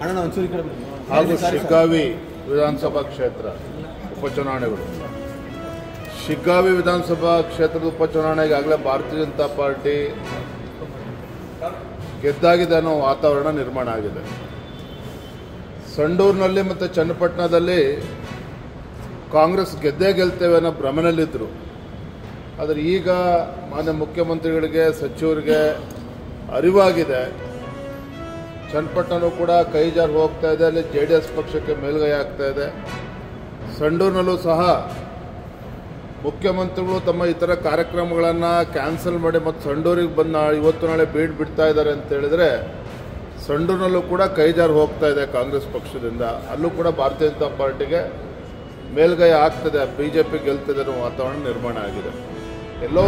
ಅಣ್ಣ ಒಂಚೂರು ಈ ಕಡೆ ಬನ್ನಿ. ಹಾಗೂ ಸರಿ, ಸರ್. ಶಿಗ್ಗಾವಿ ವಿಧಾನಸಭಾ ಕ್ಷೇತ್ರ ಉಪಚುನಾವಣೆಗಳು ಶಿಗ್ಗಾವಿ ವಿಧಾನಸಭಾ ಕ್ಷೇತ್ರದ ಉಪಚುನಾವಣೆಗೆ ಆಗಲೇ ಭಾರತೀಯ ಜನತಾ ಪಾರ್ಟಿ ಗೆದ್ದಾಗಿದೆ ಅನ್ನೋ ವಾತಾವರಣ ನಿರ್ಮಾಣ ಆಗಿದೆ ಸಂಡೂರಿನಲ್ಲಿ ಮತ್ತು ಚನ್ನಪಟ್ಟಣದಲ್ಲಿ ಕಾಂಗ್ರೆಸ್ ಗೆದ್ದೇ ಗೆಲ್ತೇವೆ ಅನ್ನೋ ಭ್ರಮೆನಲ್ಲಿದ್ದರು ಆದರೆ ಈಗ ಮಾನ್ಯ ಮುಖ್ಯಮಂತ್ರಿಗಳಿಗೆ ಸಚಿವರಿಗೆ ಅರಿವಾಗಿದೆ ಚನ್ನಪಟ್ಟಣನೂ ಕೂಡ ಕೈ ಜಾರಿ ಹೋಗ್ತಾ ಇದೆ ಅಲ್ಲಿ ಜೆ ಡಿ ಎಸ್ ಪಕ್ಷಕ್ಕೆ ಮೇಲುಗೈ ಆಗ್ತಾ ಇದೆ ಸಂಡೂರಿನಲ್ಲೂ ಸಹ ಮುಖ್ಯಮಂತ್ರಿಗಳು ತಮ್ಮ ಇತರ ಕಾರ್ಯಕ್ರಮಗಳನ್ನು ಕ್ಯಾನ್ಸಲ್ ಮಾಡಿ ಮತ್ತು ಸಂಡೂರಿಗೆ ಬಂದು ನಾಳೆ ಇವತ್ತು ನಾಳೆ ಬೀಡ್ ಬಿಡ್ತಾ ಇದ್ದಾರೆ ಅಂತ ಹೇಳಿದ್ರೆ ಸಂಡೂರಿನಲ್ಲೂ ಕೂಡ ಕೈ ಜಾರಿ ಹೋಗ್ತಾ ಇದೆ ಕಾಂಗ್ರೆಸ್ ಪಕ್ಷದಿಂದ ಅಲ್ಲೂ ಕೂಡ ಭಾರತೀಯ ಜನತಾ ಪಾರ್ಟಿಗೆ ಮೇಲ್ಗೈ ಆಗ್ತದೆ ಬಿ ಜೆ ಪಿ ಗೆಲ್ತದೆ ಅನ್ನೋ ವಾತಾವರಣ ನಿರ್ಮಾಣ ಆಗಿದೆ ಎಲ್ಲೋ